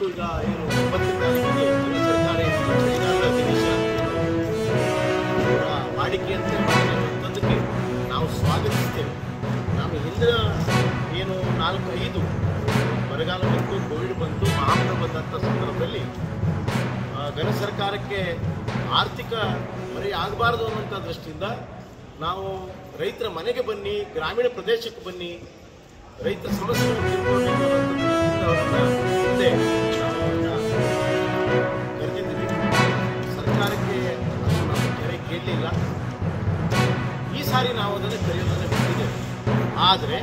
ಇವತ್ತು ಈಗ ಏನು ಒಂಬತ್ತನೇ ತಾರೀಕಿಗೆ ಕೇಂದ್ರ ಸರ್ಕಾರ ಏನು ಚಳಿಗಾಲದ ಅಧಿವೇಶನ ಅವರ ವಾಡಿಕೆಯಂತೆ ತಂದಕ್ಕೆ ನಾವು ಸ್ವಾಗತಿಸ್ತೇವೆ ನಾವು ಹಿಂದಿನ ಏನು ನಾಲ್ಕು ಐದು ಬರಗಾಲ ಬಂತು ಕೋವಿಡ್ ಬಂತು ಮಹಾಮಾರಿ ಬಂದಂಥ ಸಂದರ್ಭದಲ್ಲಿ ಆ, ಘನ ಸರ್ಕಾರಕ್ಕೆ ಆರ್ಥಿಕ ಹೊರೆ ಆಗಬಾರದು ಅನ್ನೋಂಥ ದೃಷ್ಟಿಯಿಂದ ನಾವು ರೈತರ ಮನೆಗೆ ಬನ್ನಿ ಗ್ರಾಮೀಣ ಪ್ರದೇಶಕ್ಕೆ ಬನ್ನಿ ರೈತರ ಸಮಸ್ಯೆಗಳನ್ನು ತಿಳ್ಕೊಳ್ಬೇಕು ಅನ್ನೋ ದೃಷ್ಟಿಯಿಂದ ಅವರನ್ನ ಹಿಂದೆ ನಾವು ಅವ್ರನ್ನ ಕರೆದಿದ್ದೀವಿ ಸರ್ಕಾರಕ್ಕೆ ಅಷ್ಟು ನಾವು ಕರೆ ಕೇಳಲಿಲ್ಲ ಈ ಸಾರಿ ನಾವು ಅದನ್ನು ಕರೆಯೋದನ್ನು ಬಿಟ್ಟಿದ್ದೇವೆ ಆದರೆ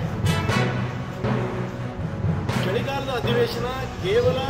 ಚಳಿಗಾಲದ ಅಧಿವೇಶನ ಕೇವಲ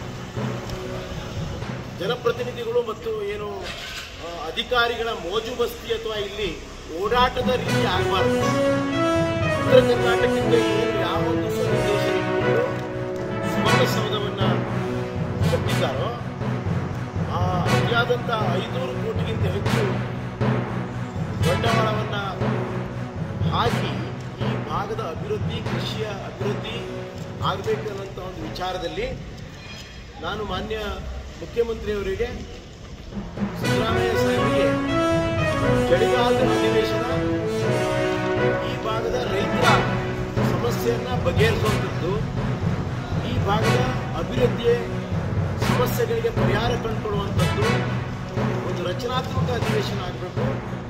ಜನಪ್ರತಿನಿಧಿಗಳು ಮತ್ತು ಏನು ಆ, ಅಧಿಕಾರಿಗಳ ಮೋಜು ಬಸ್ತಿ ಅಥವಾ ಇಲ್ಲಿ ಓಡಾಟದ ರೀತಿ ಆಗಬಾರ್ದು ಉತ್ತರ ಕರ್ನಾಟಕಕ್ಕೆ ಏನು ಯಾವ ಒಂದು ಸದುದ್ದೇಶ ಇಟ್ಕೊಂಡು ಸುವರ್ಣಸೌಧವನ್ನು ಕಟ್ಟಿದ್ದಾರೋ ಆ ಅತಿಯಾದಂಥ ಐನೂರು ಕೋಟಿಗಿಂತ ಹೆಚ್ಚು ಬಂಡವಾಳವನ್ನು ಹಾಕಿ ಈ ಭಾಗದ ಅಭಿವೃದ್ಧಿ ಕೃಷಿಯ ಅಭಿವೃದ್ಧಿ ಆಗಬೇಕನ್ನಂಥ ಒಂದು ವಿಚಾರದಲ್ಲಿ ನಾನು ಮಾನ್ಯ ಮುಖ್ಯಮಂತ್ರಿಯವರಿಗೆ ಸಿದ್ದರಾಮಯ್ಯ ಸಾಹೇಬರಿಗೆ ಚಳಿಗಾಲದ ಅಧಿವೇಶನ ಈ ಭಾಗದ ರೈತರ ಸಮಸ್ಯೆಯನ್ನು ಬಗೆಹರಿಸುವಂಥದ್ದು ಈ ಭಾಗದ ಅಭಿವೃದ್ಧಿಯ ಸಮಸ್ಯೆಗಳಿಗೆ ಪರಿಹಾರ ಕಂಡುಕೊಳ್ಳುವಂಥದ್ದು ಒಂದು ರಚನಾತ್ಮಕ ಅಧಿವೇಶನ ಆಗಬೇಕು